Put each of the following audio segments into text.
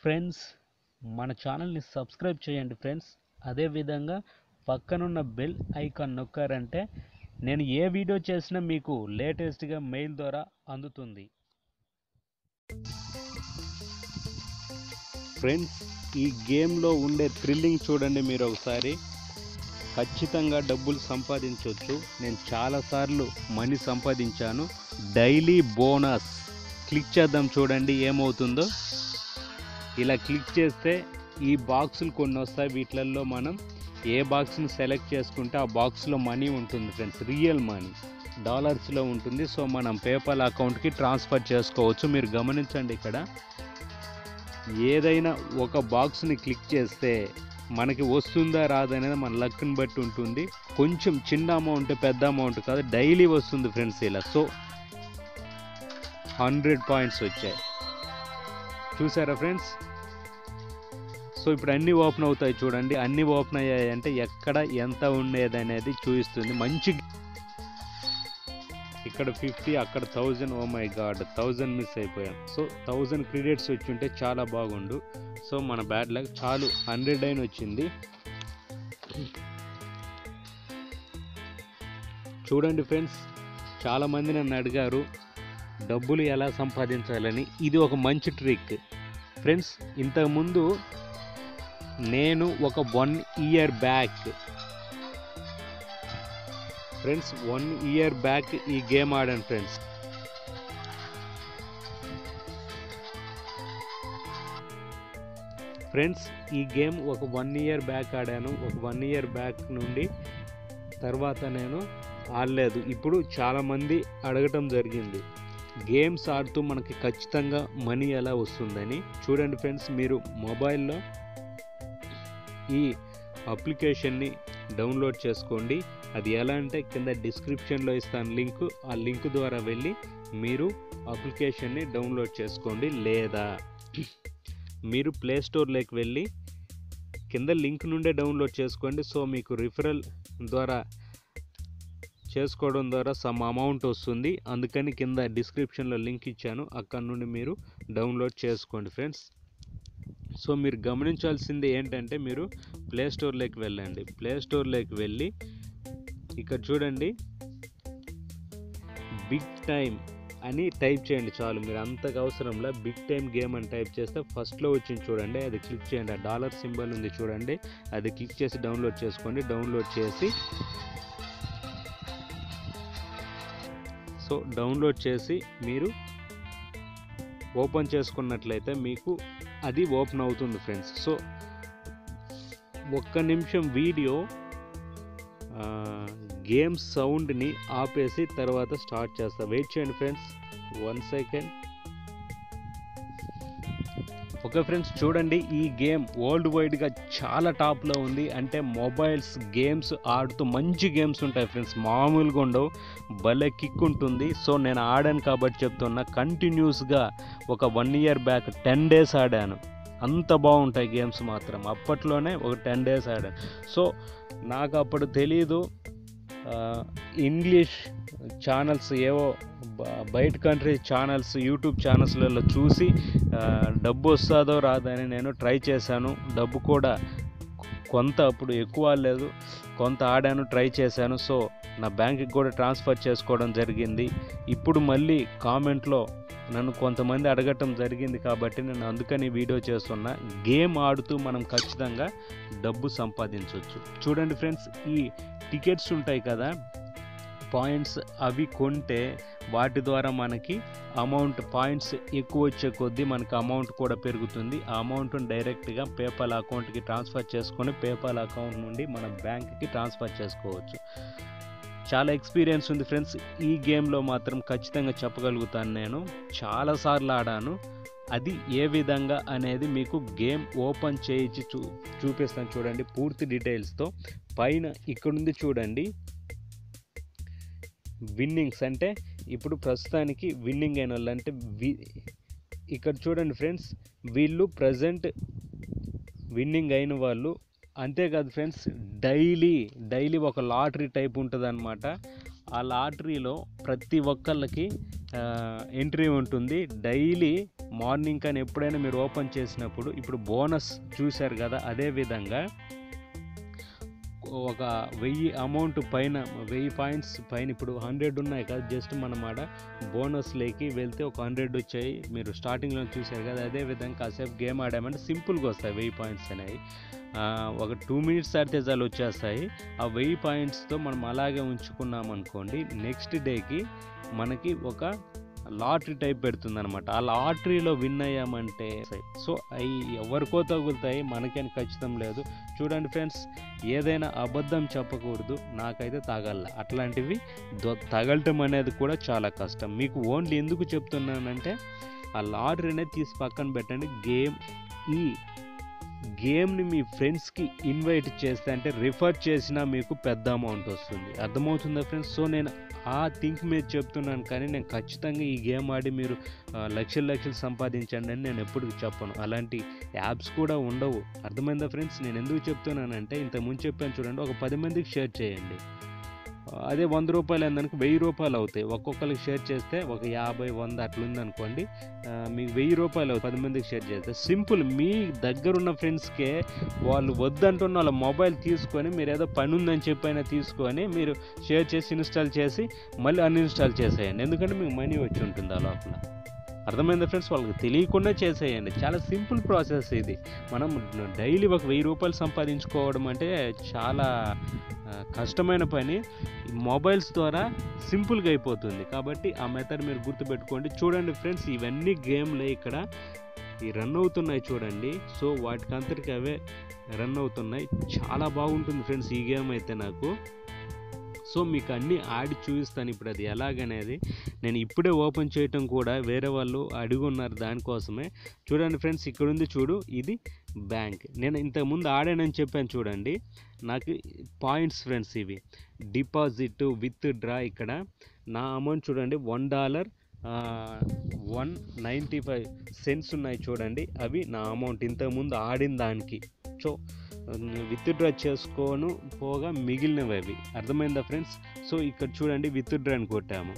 friends మన ఛానల్ని subscribe చేయండి ఫ్రెండ్స్ అదేవిధంగా పక్కనున్న బెల్ ఐకాన్ నొక్కారంటే నేను ఏ వీడియో చేసినా మీకు లేటెస్ట్గా మెయిల్ ద్వారా అందుతుంది ఫ్రెండ్స్ ఈ గేమ్లో ఉండే థ్రిల్లింగ్ చూడండి మీరు ఒకసారి ఖచ్చితంగా డబ్బులు సంపాదించవచ్చు నేను చాలాసార్లు మనీ సంపాదించాను డైలీ బోనస్ క్లిక్ చేద్దాం చూడండి ఏమవుతుందో ఇలా క్లిక్ చేస్తే ఈ బాక్సులు కొన్ని వస్తాయి వీటిలలో మనం ఏ బాక్స్ని సెలెక్ట్ చేసుకుంటే ఆ బాక్స్లో మనీ ఉంటుంది ఫ్రెండ్స్ రియల్ మనీ డాలర్స్లో ఉంటుంది సో మనం పేపాల్ అకౌంట్కి ట్రాన్స్ఫర్ చేసుకోవచ్చు మీరు గమనించండి ఇక్కడ ఏదైనా ఒక బాక్స్ని క్లిక్ చేస్తే మనకి వస్తుందా రాదనేది మన లక్ని బట్టి ఉంటుంది కొంచెం చిన్న అమౌంట్ పెద్ద అమౌంట్ కాదు డైలీ వస్తుంది ఫ్రెండ్స్ ఇలా సో హండ్రెడ్ పాయింట్స్ వచ్చాయి చూసారా ఫ్రెండ్స్ సో ఇప్పుడు అన్నీ ఓపెన్ అవుతాయి చూడండి అన్నీ ఓపెన్ అయ్యాయి అంటే ఎక్కడ ఎంత ఉండేది అనేది చూపిస్తుంది మంచి ఇక్కడ ఫిఫ్టీ అక్కడ thousand oh my God thousand miss అయిపోయాం సో థౌజండ్ క్రెడిట్స్ వచ్చి ఉంటే చాలా బాగుండు సో మన బ్యాడ్ లక్ చాలు హండ్రెడ్ అయిన వచ్చింది చూడండి ఫ్రెండ్స్ చాలామంది నన్ను అడిగారు డబ్బులు ఎలా సంపాదించాలని ఇది ఒక మంచి ట్రిక్ ఫ్రెండ్స్ ఇంతకుముందు నేను ఒక one year back friends one year back ఈ గేమ్ ఆడాను ఫ్రెండ్స్ ఫ్రెండ్స్ ఈ గేమ్ ఒక వన్ ఇయర్ బ్యాక్ ఆడాను ఒక వన్ ఇయర్ బ్యాక్ నుండి తర్వాత నేను ఆడలేదు ఇప్పుడు చాలామంది అడగటం జరిగింది గేమ్స్ ఆడుతూ మనకి ఖచ్చితంగా మనీ ఎలా వస్తుందని చూడండి ఫ్రెండ్స్ మీరు మొబైల్లో ఈ అప్లికేషన్ని డౌన్లోడ్ చేసుకోండి అది ఎలా అంటే కింద డిస్క్రిప్షన్లో ఇస్తాను లింక్ ఆ లింక్ ద్వారా వెళ్ళి మీరు అప్లికేషన్ని డౌన్లోడ్ చేసుకోండి లేదా మీరు ప్లే స్టోర్లోకి వెళ్ళి కింద లింక్ నుండే డౌన్లోడ్ చేసుకోండి సో మీకు రిఫరల్ ద్వారా చేసుకోవడం ద్వారా సమ్ అమౌంట్ వస్తుంది అందుకని కింద డిస్క్రిప్షన్లో లింక్ ఇచ్చాను అక్కడ నుండి మీరు డౌన్లోడ్ చేసుకోండి ఫ్రెండ్స్ సో మీరు గమనించాల్సింది ఏంటంటే మీరు ప్లే స్టోర్లోకి వెళ్ళండి ప్లే స్టోర్లోకి వెళ్ళి ఇక్కడ చూడండి బిగ్ టైం అని టైప్ చేయండి చాలు మీరు అంతకు అవసరంలా బిగ్ టైం గేమ్ అని టైప్ చేస్తే ఫస్ట్లో వచ్చింది చూడండి అది క్లిక్ చేయండి ఆ డాలర్ సింబల్ ఉంది చూడండి అది క్లిక్ చేసి డౌన్లోడ్ చేసుకోండి డౌన్లోడ్ చేసి సో డౌన్లోడ్ చేసి మీరు ఓపెన్ చేసుకున్నట్లయితే మీకు అది ఓపెన్ అవుతుంది ఫ్రెండ్స్ సో ఒక్క నిమిషం వీడియో గేమ్ సౌండ్ని ఆపేసి తర్వాత స్టార్ట్ చేస్తా వెయిట్ చేయండి friends one second okay friends చూడండి ఈ గేమ్ వరల్డ్ వైడ్గా చాలా టాప్లో ఉంది అంటే మొబైల్స్ గేమ్స్ ఆడుతూ మంచి గేమ్స్ ఉంటాయి ఫ్రెండ్స్ మామూలుగా ఉండవు భలే కిక్ ఉంటుంది సో నేను ఆడాను కాబట్టి చెప్తున్నా కంటిన్యూస్గా ఒక one year back ten days ఆడాను అంత బాగుంటాయి గేమ్స్ మాత్రం అప్పట్లోనే ఒక టెన్ డేస్ ఆడాను సో నాకు అప్పుడు తెలీదు ఇంగ్లీష్ ఛానల్స్ ఏవో బయట కంట్రీ ఛానల్స్ యూట్యూబ్ ఛానల్స్లలో చూసి డబ్బు వస్తుందో రాదని నేను ట్రై చేశాను డబ్బు కూడా కొంత అప్పుడు ఎక్కువ లేదు కొంత ఆడాను ట్రై చేశాను సో నా బ్యాంక్కి కూడా ట్రాన్స్ఫర్ చేసుకోవడం జరిగింది ఇప్పుడు మళ్ళీ కామెంట్లో నన్ను కొంతమంది అడగటం జరిగింది కాబట్టి నేను అందుకని వీడియో చేస్తున్నా గేమ్ ఆడుతూ మనం ఖచ్చితంగా డబ్బు సంపాదించవచ్చు చూడండి ఫ్రెండ్స్ ఈ టికెట్స్ ఉంటాయి కదా పాయింట్స్ అవి కొంటే వాటి ద్వారా మనకి అమౌంట్ పాయింట్స్ ఎక్కువ వచ్చే కొద్దీ మనకి అమౌంట్ కూడా పెరుగుతుంది ఆ అమౌంట్ని డైరెక్ట్గా పేపాల్ అకౌంట్కి ట్రాన్స్ఫర్ చేసుకొని పేపాల్ అకౌంట్ నుండి మన బ్యాంక్కి ట్రాన్స్ఫర్ చేసుకోవచ్చు చాలా ఎక్స్పీరియన్స్ ఉంది ఫ్రెండ్స్ ఈ గేమ్లో మాత్రం ఖచ్చితంగా చెప్పగలుగుతాను నేను చాలాసార్లు ఆడాను అది ఏ విధంగా అనేది మీకు గేమ్ ఓపెన్ చేయించి చూ చూపిస్తాను చూడండి పూర్తి డీటెయిల్స్తో పైన ఇక్కడుంది చూడండి విన్నింగ్స్ అంటే ఇప్పుడు ప్రస్తుతానికి విన్నింగ్ అయిన వాళ్ళు అంటే వి ఇక్కడ చూడండి ఫ్రెండ్స్ వీళ్ళు ప్రజెంట్ విన్నింగ్ అయిన వాళ్ళు అంతేకాదు ఫ్రెండ్స్ డైలీ డైలీ ఒక లాటరీ టైప్ ఉంటుంది అనమాట ఆ లాటరీలో ప్రతి ఒక్కళ్ళకి ఎంట్రీ ఉంటుంది డైలీ మార్నింగ్ కానీ ఎప్పుడైనా మీరు ఓపెన్ చేసినప్పుడు ఇప్పుడు బోనస్ చూశారు కదా అదే విధంగా ఒక వెయ్యి అమౌంట్ పైన వెయ్యి పాయింట్స్ పైన ఇప్పుడు హండ్రెడ్ ఉన్నాయి కదా జస్ట్ మనం ఆడ బోనస్లోకి వెళ్తే ఒక హండ్రెడ్ వచ్చాయి మీరు స్టార్టింగ్లో చూశారు కదా అదే విధంగా కాసేపు గేమ్ ఆడామంటే సింపుల్గా వస్తాయి వెయ్యి పాయింట్స్ అనేవి ఆ, ఒక టూ మినిట్స్ ఆడితే చాలు వచ్చేస్తాయి ఆ వెయ్యి పాయింట్స్తో మనం అలాగే ఉంచుకున్నాం అనుకోండి నెక్స్ట్ డేకి మనకి ఒక లాటరీ టైప్ పెడుతుంది అనమాట ఆ లాటరీలో విన్ అయ్యామంటే సో అవి ఎవరికో తగులుతాయి మనకేం ఖచ్చితం లేదు చూడండి ఫ్రెండ్స్ ఏదైనా అబద్ధం చెప్పకూడదు నాకైతే తగల అట్లాంటివి దొ- తగలటం అనేది కూడా చాలా కష్టం మీకు ఓన్లీ ఎందుకు చెప్తున్నానంటే ఆ లాటరీ అనేది తీసి పక్కన పెట్టండి గేమ్ ఈ గేమ్ని మీ ఫ్రెండ్స్కి ఇన్వైట్ చేస్తే అంటే రిఫర్ చేసినా మీకు పెద్ద అమౌంట్ వస్తుంది అర్థమవుతుందా ఫ్రెండ్స్ సో నేను ఆ థింక్ మీద చెప్తున్నాను కానీ నేను ఖచ్చితంగా ఈ గేమ్ ఆడి మీరు ఆ, లక్షలు లక్షలు సంపాదించండి అని నేను ఎప్పుడు చెప్పను అలాంటి యాప్స్ కూడా ఉండవు అర్థమైందా ఫ్రెండ్స్ నేను ఎందుకు చెప్తున్నానంటే ఇంతకుముందు చెప్పాను చూడండి ఒక పది మందికి షేర్ చేయండి ఆ, అదే వంద రూపాయలు అయిందనుకో వెయ్యి రూపాయలు అవుతాయి ఒక్కొక్కరికి షేర్ చేస్తే ఒక యాభై వంద అట్లా ఉందనుకోండి ఆ, మీకు వెయ్యి రూపాయలు అవుతాయి పది మందికి షేర్ చేస్తే సింపుల్ మీ దగ్గర ఉన్న ఫ్రెండ్స్కే వాళ్ళు వద్దంటున్న వాళ్ళ మొబైల్ తీసుకొని మీరు ఏదో పని ఉందని చెప్పైనా తీసుకొని మీరు షేర్ చేసి ఇన్స్టాల్ చేసి మళ్ళీ అన్ఇన్స్టాల్ చేసేయండి ఎందుకంటే మీకు మనీ వచ్చి ఉంటుంది ఆ లోపల అర్థమైందా ఫ్రెండ్స్ వాళ్ళకి తెలియకుండా చేసేయండి చాలా సింపుల్ ప్రాసెస్ ఇది మనం డైలీ ఒక వెయ్యి రూపాయలు సంపాదించుకోవడం అంటే చాలా ఆ, కష్టమైన పని ఈ మొబైల్స్ ద్వారా సింపుల్గా అయిపోతుంది కాబట్టి ఆ మెథడ్ మీరు గుర్తుపెట్టుకోండి చూడండి ఫ్రెండ్స్ ఇవన్నీ గేమ్లే ఇక్కడ ఈ రన్ అవుతున్నాయి చూడండి సో వాటికంతటికి అవే రన్ అవుతున్నాయి చాలా బాగుంటుంది ఫ్రెండ్స్ ఈ గేమ్ అయితే నాకు సో మీకు అన్నీ ఆడి చూపిస్తాను ఇప్పుడు అది ఎలాగనేది నేను ఇప్పుడే ఓపెన్ చేయటం కూడా వేరే వాళ్ళు అడిగి ఉన్నారు దానికోసమే చూడండి ఫ్రెండ్స్ ఇక్కడ ఉంది చూడు ఇది బ్యాంక్ నేను ఇంతకుముందు ఆడానని చెప్పాను చూడండి నాకు పాయింట్స్ ఫ్రెండ్స్ ఇవి డిపాజిట్ విత్ డ్రా ఇక్కడ నా అమౌంట్ చూడండి one dollar one ninety five cents ఉన్నాయి చూడండి అవి నా అమౌంట్ ఇంతకుముందు ఆడిన దానికి సో విత్ డ్రా చేసుకోను పోగా మిగిలినవి అవి అర్థమైందా ఫ్రెండ్స్ సో ఇక్కడ చూడండి విత్ డ్రా అని కొట్టాము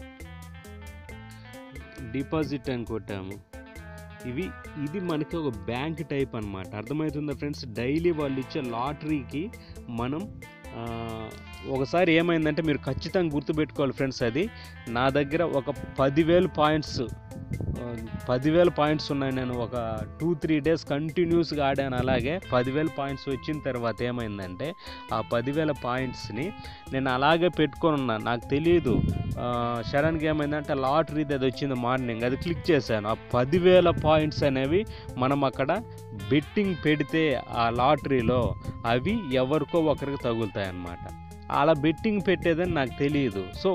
డిపాజిట్ అని కొట్టాము ఇవి ఇది మనకి ఒక బ్యాంక్ టైప్ అన్నమాట అర్థమవుతుందా ఫ్రెండ్స్ డైలీ వాళ్ళు ఇచ్చే లాటరీకి మనం ఆ, ఒకసారి ఏమైందంటే మీరు ఖచ్చితంగా గుర్తుపెట్టుకోవాలి ఫ్రెండ్స్ అది నా దగ్గర ఒక పదివేలు పాయింట్స్ ఆ, పదివేల పాయింట్స్ ఉన్నాయి నేను ఒక టూ త్రీ డేస్ కంటిన్యూస్గా ఆడాను అలాగే పదివేల పాయింట్స్ వచ్చిన తర్వాత ఏమైందంటే ఆ పదివేల పాయింట్స్ని నేను అలాగే పెట్టుకొని ఉన్నాను నాకు తెలియదు ఆ, సడన్గా ఏమైందంటే లాటరీది అది వచ్చింది మార్నింగ్ అది క్లిక్ చేశాను ఆ పదివేల పాయింట్స్ అనేవి మనం అక్కడ బెట్టింగ్ పెడితే ఆ లాటరీలో అవి ఎవరికో ఒకరికి తగులుతాయి అన్నమాట అలా బెట్టింగ్ పెట్టేదని నాకు తెలియదు సో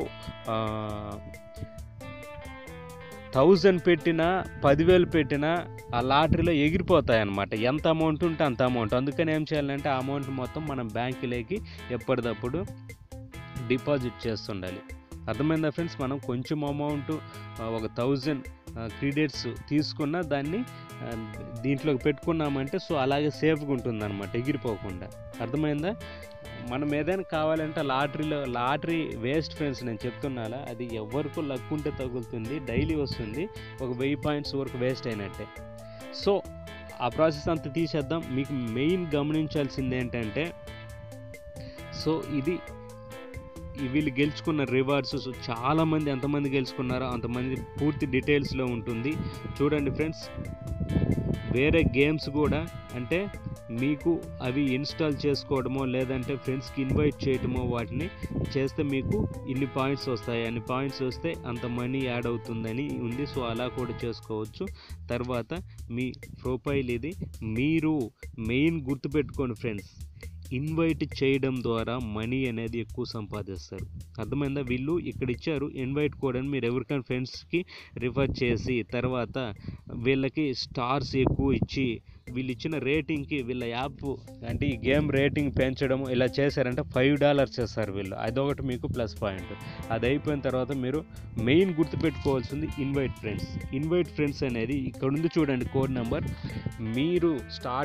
థౌజండ్ పెట్టినా పదివేలు పెట్టినా ఆ లాటరీలో ఎగిరిపోతాయి అన్నమాట ఎంత అమౌంట్ ఉంటే అంత అమౌంట్ అందుకని ఏం చేయాలంటే ఆ అమౌంట్ మొత్తం మనం బ్యాంకులోకి ఎప్పటికప్పుడు డిపాజిట్ చేస్తుండాలి అర్థమైందా ఫ్రెండ్స్ మనం కొంచెం అమౌంట్ ఒక థౌజండ్ క్రెడిట్స్ తీసుకున్న దాన్ని ఆ, దీంట్లోకి పెట్టుకున్నామంటే సో అలాగే సేఫ్గా ఉంటుంది అనమాట ఎగిరిపోకుండా అర్థమైందా మనం ఏదైనా కావాలంటే లాటరీలో లాటరీ వేస్ట్ ఫ్రెండ్స్ నేను చెప్తున్నాలా అది ఎవరికో లక్ ఉంటే తగులుతుంది డైలీ వస్తుంది ఒక వెయ్యి పాయింట్స్ వరకు వేస్ట్ అయినట్టే సో ఆ ప్రాసెస్ అంతా తీసేద్దాం మీకు మెయిన్ గమనించాల్సింది ఏంటంటే సో ఇది ఈ వీళ్ళు గెలుచుకున్న రివార్డ్స్ సో చాలామంది ఎంతమంది గెలుచుకున్నారో అంతమంది పూర్తి డీటెయిల్స్లో ఉంటుంది చూడండి ఫ్రెండ్స్ వేరే గేమ్స్ కూడా అంటే మీకు అవి ఇన్స్టాల్ చేసుకోవడమో లేదంటే ఫ్రెండ్స్కి ఇన్వైట్ చేయడమో వాటిని చేస్తే మీకు ఇన్ని పాయింట్స్ వస్తాయి అన్ని పాయింట్స్ వస్తే అంత మనీ యాడ్ అవుతుందని ఉంది సో అలా కూడా చేసుకోవచ్చు తర్వాత మీ ప్రొఫైల్ ఇది మీరు మెయిన్ గుర్తుపెట్టుకోండి ఫ్రెండ్స్ ఇన్వైట్ చేయడం ద్వారా మనీ అనేది ఎక్కువ సంపాదిస్తారు అర్థమైందా వీళ్ళు ఇక్కడ ఇచ్చారు ఇన్వైట్ కోడ్ అని మీరు ఎవరికైనా ఫ్రెండ్స్కి రిఫర్ చేసి తర్వాత వీళ్ళకి స్టార్స్ ఎక్కువ ఇచ్చి వీళ్ళు ఇచ్చిన రేటింగ్కి వీళ్ళ యాప్ అంటే ఈ గేమ్ రేటింగ్ పెంచడం ఇలా చేశారంటే ఫైవ్ డాలర్స్ చేస్తారు వీళ్ళు అదొకటి మీకు ప్లస్ పాయింట్ అది అయిపోయిన తర్వాత మీరు మెయిన్ గుర్తుపెట్టుకోవాల్సింది ఇన్వైట్ ఫ్రెండ్స్ ఇన్వైట్ ఫ్రెండ్స్ అనేది ఇక్కడ ఉంది చూడండి కోడ్ నెంబర్ మీరు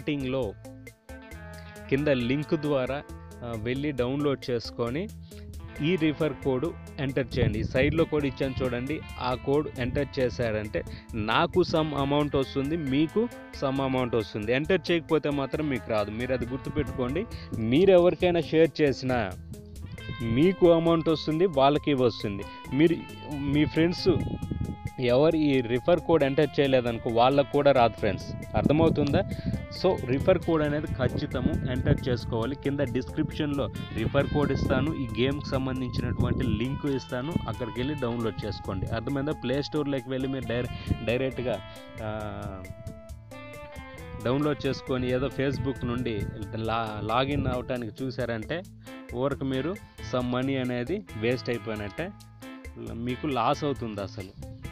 స్టార్టింగ్లో కింద లింక్ ద్వారా ఆ, వెళ్ళి డౌన్లోడ్ చేసుకొని ఈ రిఫర్ కోడ్ ఎంటర్ చేయండి ఈ సైడ్లో కోడ్ ఇచ్చాను చూడండి ఆ కోడ్ ఎంటర్ చేశారంటే నాకు సమ్ అమౌంట్ వస్తుంది మీకు సమ్ అమౌంట్ వస్తుంది ఎంటర్ చేయకపోతే మాత్రం మీకు రాదు మీరు అది గుర్తుపెట్టుకోండి మీరు ఎవరికైనా షేర్ చేసినా మీకు అమౌంట్ వస్తుంది వాళ్ళకి వస్తుంది మీరు మీ ఫ్రెండ్స్ ఎవరు ఈ రిఫర్ కోడ్ ఎంటర్ చేయలేదనుకో వాళ్ళకు కూడా రాదు ఫ్రెండ్స్ అర్థమవుతుందా సో రిఫర్ కోడ్ అనేది ఖచ్చితము ఎంటర్ చేసుకోవాలి కింద డిస్క్రిప్షన్లో రిఫర్ కోడ్ ఇస్తాను ఈ గేమ్కి సంబంధించినటువంటి లింక్ ఇస్తాను అక్కడికి వెళ్ళి డౌన్లోడ్ చేసుకోండి అర్థమైందా ప్లే స్టోర్లోకి వెళ్ళి మీరు డైరె డైరెక్ట్గా ఆ, డౌన్లోడ్ చేసుకొని ఏదో ఫేస్బుక్ నుండి లా లాగిన్ అవటానికి చూసారంటే ఊరకు మీరు సమ్ మనీ అనేది వేస్ట్ అయిపోయినట్టే మీకు లాస్ అవుతుంది అసలు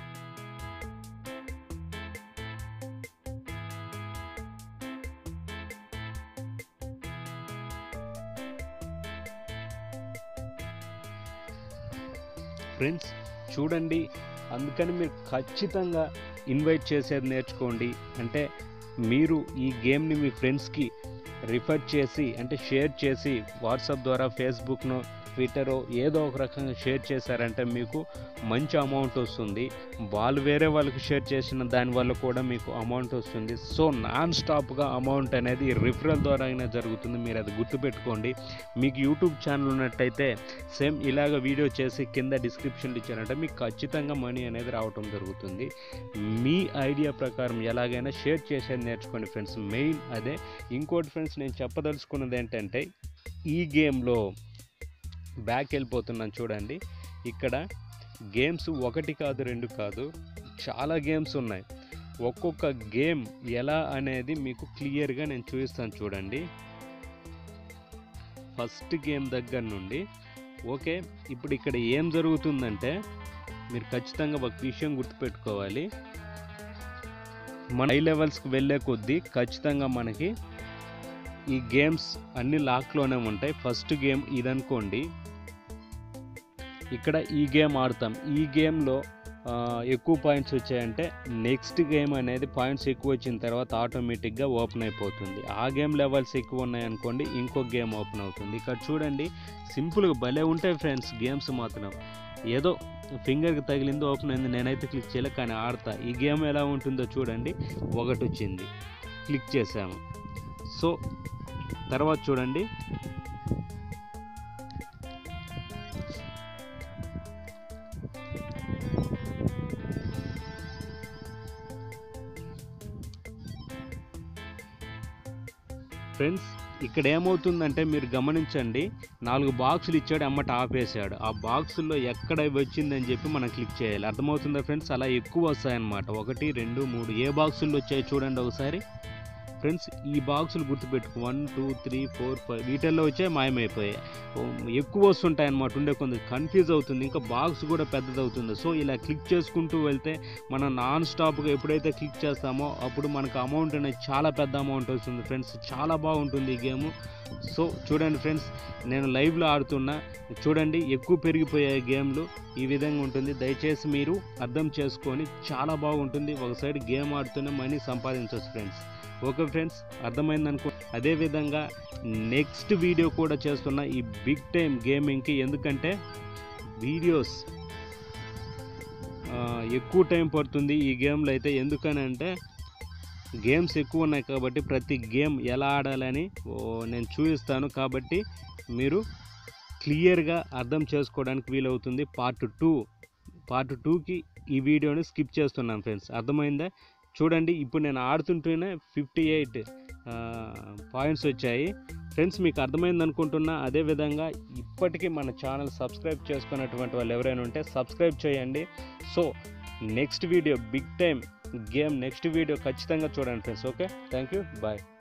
ఫ్రెండ్స్ చూడండి అందుకని మీరు ఖచ్చితంగా ఇన్వైట్ చేసేది నేర్చుకోండి అంటే మీరు ఈ గేమ్ని మీ ఫ్రెండ్స్కి రిఫర్ చేసి అంటే షేర్ చేసి వాట్సాప్ ద్వారా ఫేస్బుక్ను ట్విట్టరో ఏదో ఒక రకంగా షేర్ చేశారంటే మీకు మంచి అమౌంట్ వస్తుంది వాళ్ళు వేరే వాళ్ళకి షేర్ చేసిన దానివల్ల కూడా మీకు అమౌంట్ వస్తుంది సో నాన్ స్టాప్గా అమౌంట్ అనేది రిఫరల్ ద్వారా అయినా జరుగుతుంది మీరు అది గుర్తుపెట్టుకోండి మీకు యూట్యూబ్ ఛానల్ ఉన్నట్టయితే సేమ్ ఇలాగ వీడియో చేసి కింద డిస్క్రిప్షన్లు ఇచ్చారంటే మీకు ఖచ్చితంగా మనీ అనేది రావటం జరుగుతుంది మీ ఐడియా ప్రకారం ఎలాగైనా షేర్ చేసేది నేర్చుకోండి ఫ్రెండ్స్ మెయిన్ అదే ఇంకోటి ఫ్రెండ్స్ నేను చెప్పదలుచుకున్నది ఏంటంటే ఈ గేమ్లో బ్యాక్ వెళ్ళిపోతున్నాను చూడండి ఇక్కడ గేమ్స్ ఒకటి కాదు రెండు కాదు చాలా గేమ్స్ ఉన్నాయి ఒక్కొక్క గేమ్ ఎలా అనేది మీకు క్లియర్గా నేను చూపిస్తాను చూడండి ఫస్ట్ గేమ్ దగ్గర నుండి ఓకే ఇప్పుడు ఇక్కడ ఏం జరుగుతుందంటే మీరు ఖచ్చితంగా ఒక విషయం గుర్తుపెట్టుకోవాలి మన హై లెవెల్స్కి వెళ్ళే కొద్దీ ఖచ్చితంగా మనకి ఈ గేమ్స్ అన్ని లాక్లోనే ఉంటాయి ఫస్ట్ గేమ్ ఇదనుకోండి ఇక్కడ ఈ గేమ్ ఆడతాం ఈ గేమ్లో ఎక్కువ పాయింట్స్ వచ్చాయంటే నెక్స్ట్ గేమ్ అనేది పాయింట్స్ ఎక్కువ వచ్చిన తర్వాత ఆటోమేటిక్గా ఓపెన్ అయిపోతుంది ఆ గేమ్ లెవెల్స్ ఎక్కువ ఉన్నాయనుకోండి ఇంకో గేమ్ ఓపెన్ అవుతుంది ఇక్కడ చూడండి సింపుల్గా భలే ఉంటాయి ఫ్రెండ్స్ గేమ్స్ మాత్రం ఏదో ఫింగర్కి తగిలింది ఓపెన్ అయింది నేనైతే క్లిక్ చేయలే కానీ ఆడతా ఈ గేమ్ ఎలా ఉంటుందో చూడండి ఒకటి వచ్చింది క్లిక్ చేసాము సో తర్వాత చూడండి ఫ్రెండ్స్ ఇక్కడ ఏమవుతుందంటే మీరు గమనించండి నాలుగు బాక్సులు ఇచ్చాడు అమ్మట ఆపేశాడు ఆ బాక్సుల్లో ఎక్కడ వచ్చిందని చెప్పి మనం క్లిక్ చేయాలి అర్థమవుతుందా ఫ్రెండ్స్ అలా ఎక్కువ వస్తాయన్నమాట ఒకటి రెండు మూడు ఏ బాక్సుల్లో వచ్చాయి చూడండి ఒకసారి ఫ్రెండ్స్ ఈ బాక్సులు గుర్తుపెట్టుకు one two three four five వీటిల్లో వచ్చే మాయమైపోయాయి ఓ, ఎక్కువ వస్తుంటాయి అన్నమాట ఉండే కొంచెం కన్ఫ్యూజ్ అవుతుంది ఇంకా బాక్స్ కూడా పెద్దది అవుతుంది సో ఇలా క్లిక్ చేసుకుంటూ వెళ్తే మనం నాన్ స్టాప్గా ఎప్పుడైతే క్లిక్ చేస్తామో అప్పుడు మనకు అమౌంట్ అనేది చాలా పెద్ద అమౌంట్ వస్తుంది ఫ్రెండ్స్ చాలా బాగుంటుంది ఈ గేమ్ సో చూడండి ఫ్రెండ్స్ నేను లైవ్లో ఆడుతున్నా చూడండి ఎక్కువ పెరిగిపోయాయి గేమ్లు ఈ విధంగా ఉంటుంది దయచేసి మీరు అర్థం చేసుకొని చాలా బాగుంటుంది ఒక సైడ్ గేమ్ ఆడుతూనే మనీ సంపాదించవచ్చు ఫ్రెండ్స్ ఓకే ఫ్రెండ్స్ అర్థమైంది అనుకో అదేవిధంగా నెక్స్ట్ వీడియో కూడా చేస్తున్న ఈ బిగ్ టైం గేమింగ్కి ఎందుకంటే వీడియోస్ ఆ, ఎక్కువ టైం పడుతుంది ఈ గేమ్లో అయితే ఎందుకని అంటే గేమ్స్ ఎక్కువ ఉన్నాయి కాబట్టి ప్రతి గేమ్ ఎలా ఆడాలని ఓ, నేను చూపిస్తాను కాబట్టి మీరు క్లియర్గా అర్థం చేసుకోవడానికి వీలవుతుంది పార్ట్ టూ పార్ట్ టూకి ఈ వీడియోని స్కిప్ చేస్తున్నాను ఫ్రెండ్స్ అర్థమైందా చూడండి ఇప్పుడు నేను ఆడుతుంటేనే ఫిఫ్టీ ఎయిట్ పాయింట్స్ వచ్చాయి ఫ్రెండ్స్ మీకు అర్థమైంది అనుకుంటున్నా అదేవిధంగా ఇప్పటికీ మన ఛానల్ సబ్స్క్రైబ్ చేసుకున్నటువంటి వాళ్ళు ఎవరైనా ఉంటే సబ్స్క్రైబ్ చేయండి so next video big time game next video ఖచ్చితంగా చూడండి friends okay thank you bye